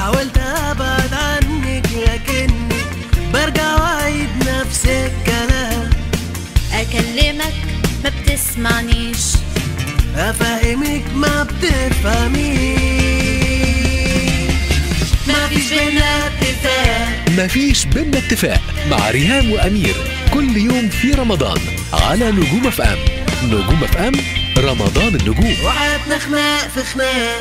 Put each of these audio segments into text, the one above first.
حاولت ابعد عنك لكني برجع واعيد نفس الكلام اكلمك ما بتسمعنيش افهمك ما بتفهميش مفيش بينا اتفاق مفيش بينا اتفاق مع ريهام وأمير كل يوم في رمضان على نجوم اف ام نجوم اف ام رمضان النجوم وحياتنا خناق في خناق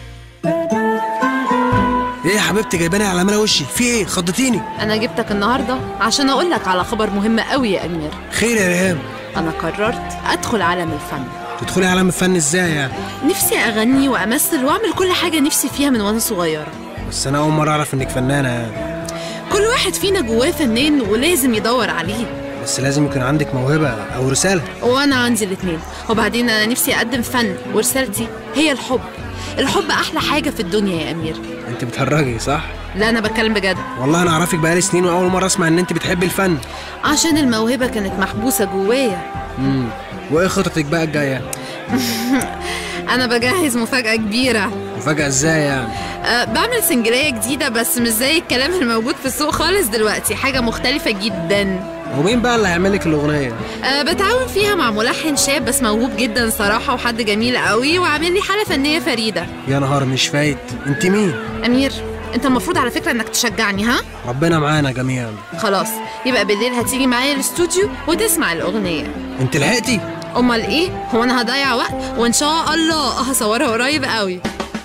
ايه يا حبيبتي جايباني على ملا وشي في ايه خضتيني انا جبتك النهارده عشان اقول لك على خبر مهم قوي يا امير خير يا ريهام انا قررت ادخل عالم الفن تدخلي عالم الفن ازاي يعني نفسي اغني وامثل واعمل كل حاجه نفسي فيها من وانا صغيره بس انا اول مره اعرف انك فنانه يعني كل واحد فينا جواه فنان ولازم يدور عليه بس لازم يكون عندك موهبه او رساله وانا عندي الاتنين وبعدين انا نفسي اقدم فن ورسالتي هي الحب الحب احلى حاجه في الدنيا يا امير انت بتهرجي صح لا انا بتكلم بجد والله انا اعرفك بقالي سنين واول مره اسمع ان انت بتحبي الفن عشان الموهبه كانت محبوسه جوايا امم وايه خططك بقى الجايه انا بجهز مفاجاه كبيره مفاجاه ازاي يعني أه بعمل سنجلية جديدة بس مش زي الكلام الموجود في السوق خالص دلوقتي حاجة مختلفة جدا ومين بقى اللي هيعمل لك الاغنيه أه بتعاون فيها مع ملحن شاب بس موهوب جدا صراحة وحد جميل قوي وعامل لي حالة فنية فريدة يا نهار مش فايت انت مين أمير أنت المفروض على فكرة إنك تشجعني ها؟ ربنا معانا جميعا خلاص يبقى بالليل هتيجي معايا الاستوديو وتسمع الأغنية انت لحقتي أمال إيه؟ هو أنا هضيع وقت وإن شاء الله هصورها قريب قوي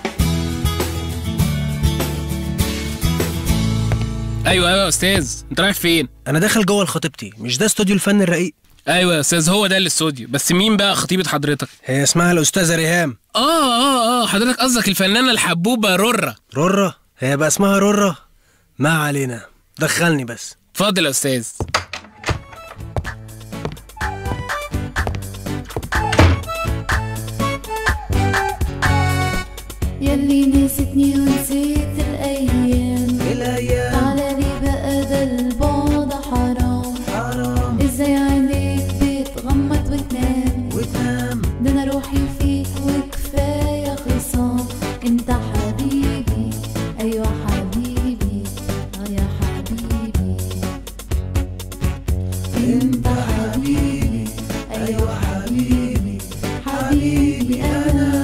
ايوه ايوه يا استاذ انت رايح فين انا داخل جوه لخطيبتي مش ده استوديو الفن الرقيق ايوه يا استاذ هو ده الاستوديو بس مين بقى خطيبه حضرتك هي اسمها الاستاذه ريهام اه اه اه حضرتك قصدك الفنانه الحبوبه رورا رورا هي بقى اسمها رورا ما علينا دخلني بس اتفضل يا استاذ يلي نسيتني ونسيت الأيام الايام تعالى لي بقى ده البعد حرام حرام ازاي عينيك بتغمض وتنام وتنام ده انا روحي فيك وكفاية خصام انت حبيبي ايوه حبيبي اه يا حبيبي انت حبيبي ايوه حبيبي حبيبي انا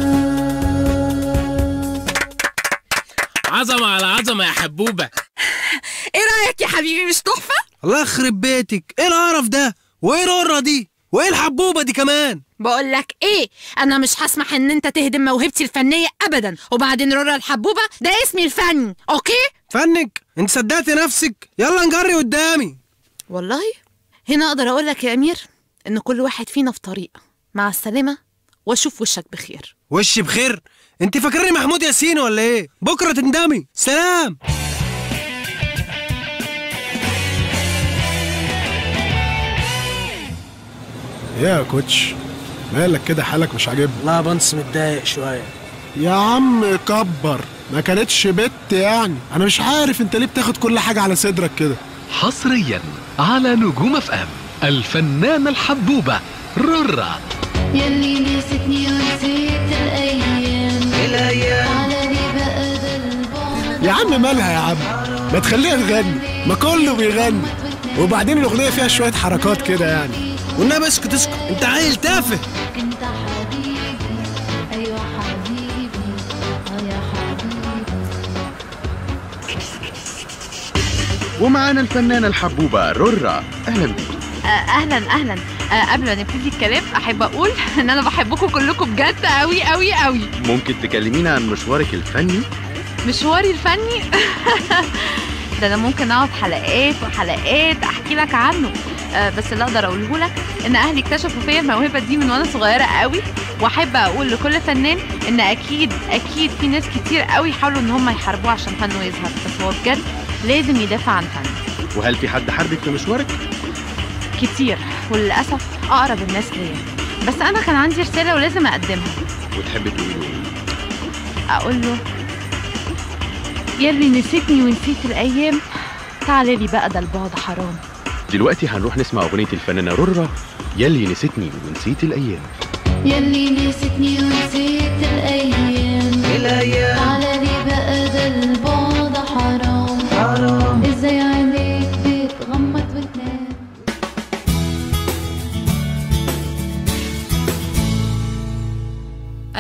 عظمه على عظمه يا حبوبه إيه رأيك يا حبيبي مش تحفة؟ الله يخرب بيتك ايه القرف ده وايه رورا دي وايه الحبوبه دي كمان بقول لك ايه انا مش هسمح ان انت تهدم موهبتي الفنيه ابدا وبعدين رورا الحبوبه ده اسمي الفني اوكي فنك انت صدقتي نفسك يلا نجري قدامي والله هنا اقدر اقول لك يا امير ان كل واحد فينا في طريق مع السلامه واشوف وشك بخير وش بخير انت فاكرني محمود ياسين ولا ايه بكره تندمي سلام يا كوتش مالك كده حالك مش عاجبني لا بنس متضايق شويه يا عم كبر ما كانتش بت يعني انا مش عارف انت ليه بتاخد كل حاجه على صدرك كده حصريا على نجوم اف ام الفنانة الحبوبة رورا يلي نسيتني ونسيت الايام الايام تعالى لي بقى ده البعد يا عم مالها يا عم ما تخليها تغني ما كله بيغني وبعدين الاغنيه فيها شويه حركات كده يعني والنبي اسكت اسكت انت عيل تافه انت حبيبي ايوه حبيبي اه يا حبيبي ومعانا الفنانة الحبوبة رورا أهلا بيك اهلا اهلا آه قبل ما نبتدي الكلام احب اقول ان انا بحبكم كلكم بجد قوي قوي قوي ممكن تكلمينا عن مشوارك الفني؟ مشواري الفني ده انا ممكن اقعد حلقات وحلقات احكي لك عنه آه بس اللي اقدر اقوله لك ان اهلي اكتشفوا فيا الموهبه دي من وانا صغيره قوي واحب اقول لكل فنان ان اكيد اكيد في ناس كتير قوي حاولوا ان هم يحاربوه عشان فنه يظهر بس هو بجد لازم يدافع عن فنه وهل في حد حاربك في مشوارك؟ كتير وللاسف اقرب الناس ليا بس انا كان عندي رساله ولازم اقدمها وتحبي تقولي له إيه؟ اقول له يلي نسيتني ونسيت الايام تعالى لي بقى ده البعد حرام دلوقتي هنروح نسمع أغنية الفنانة رورا يلي نسيتني ونسيت الأيام يلي نسيتني ونسيت الايام الايام تعالى لي بقى ده البعد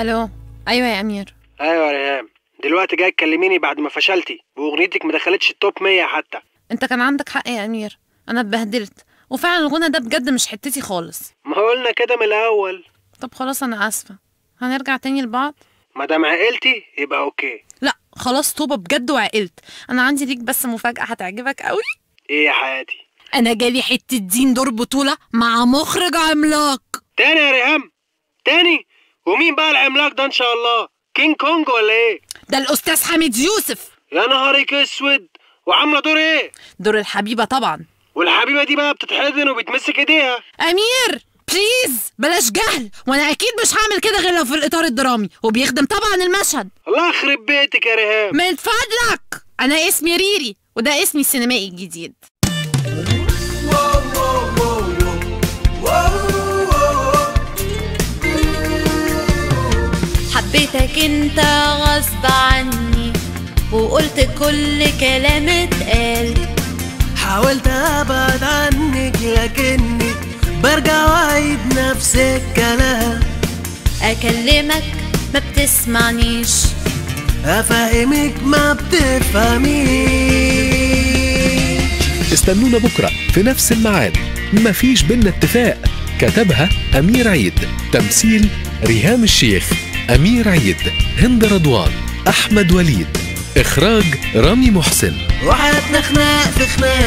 الو ايوه يا امير ايوه يا ريهام دلوقتي جاي تكلميني بعد ما فشلتي واغنيتك ما دخلتش التوب 100 حتى انت كان عندك حق يا امير انا اتبهدلت وفعلا الغنى ده بجد مش حتتي خالص ما قلنا كده من الاول طب خلاص انا اسفه هنرجع تاني لبعض ما دام عقلتي يبقى اوكي لا خلاص طوبة بجد وعقلت انا عندي ليك بس مفاجأة هتعجبك قوي ايه يا حياتي انا جالي حتة دين دور بطولة مع مخرج عملاق تاني يا ريهام تاني ومين بقى العملاق ده ان شاء الله كينج كونج ولا ايه ده الاستاذ حميد يوسف يا نهارك اسود وعامله دور ايه دور الحبيبة طبعا والحبيبه دي بقى بتتحضن وبتمسك ايديها امير بليز بلاش جهل وانا اكيد مش هعمل كده غير لو في الاطار الدرامي وبيخدم طبعا المشهد الله يخرب بيتك يا ريهام من فضلك انا اسمي ريري وده اسمي السينمائي الجديد حبيتك انت غصب عني وقلت كل كلام اتقال حاولت ابعد عنك لكني برجع واعيد نفس الكلام اكلمك ما بتسمعنيش افهمك ما بتفهميش استنونا بكرة في نفس الميعاد مفيش بينا اتفاق كتبها أمير عيد تمثيل ريهام الشيخ أمير عيد هند رضوان أحمد وليد إخراج رامي محسن وحياتنا خناق في خناق